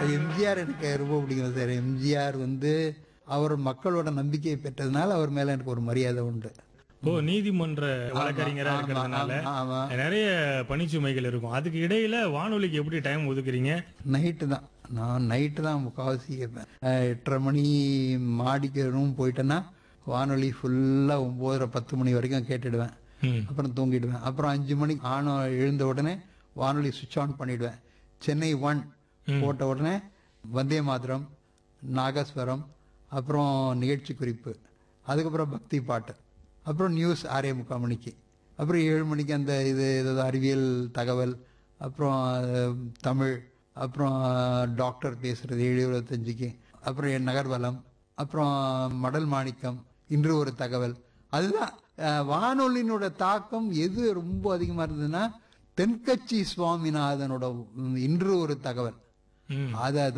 எம்ஜிஆர் எனக்கு ரொம்ப பிடிக்கும் சார் எம்ஜிஆர் வந்து அவர் மக்களோட நம்பிக்கையை பெற்றதுனால அவர் மேல எனக்கு ஒரு மரியாதை உண்டு ஓ நீதிமன்ற வழக்கறிஞரா ஆமா, இருக்கிறதுனால ஆமா, ஆமா. நிறைய பணிச்சுமைகள் இருக்கும் அதுக்கு இடையில வானொலிக்கு எப்படி டைம் ஒதுக்குறீங்க நைட்டு தான் நான் நைட்டு தான் முக்கால்வாசி கேட்பேன் அஹ் எட்டரை மணி மாடிக்கு ரூம் போயிட்டேன்னா வானொலி ஃபுல்லாக ஒம்போதரை பத்து மணி வரைக்கும் கேட்டுடுவேன் ம். அப்புறம் தூங்கிடுவேன் அப்புறம் அஞ்சு மணிக்கு ஆனோ எழுந்த உடனே வானொலி சுவிட்ச் ஆன் பண்ணிடுவேன் சென்னை ஒன் போட்ட உடனே வந்தே மாதரம் நாகஸ்வரம் அப்புறம் நிகழ்ச்சி குறிப்பு அதுக்கப்புறம் பக்தி பாட்டு அப்புறம் நியூஸ் ஆறே முக்கால் மணிக்கு அப்புறம் ஏழு மணிக்கு அந்த இது ஏதாவது அறிவியல் தகவல் அப்புறம் அஹ், தமிழ் அப்புறம் டாக்டர் பேசுறது ஏழு இருபத்தஞ்சுக்கு அப்புறம் என் நகர்வலம் அப்புறம் மடல் மாணிக்கம் இன்று ஒரு தகவல் அதுதான் அஹ், வானொலியினோட தாக்கம் எது ரொம்ப அதிகமா இருந்ததுன்னா தென்கட்சி சுவாமிநாதனோட ம், இன்று ஒரு தகவல் ம். அதை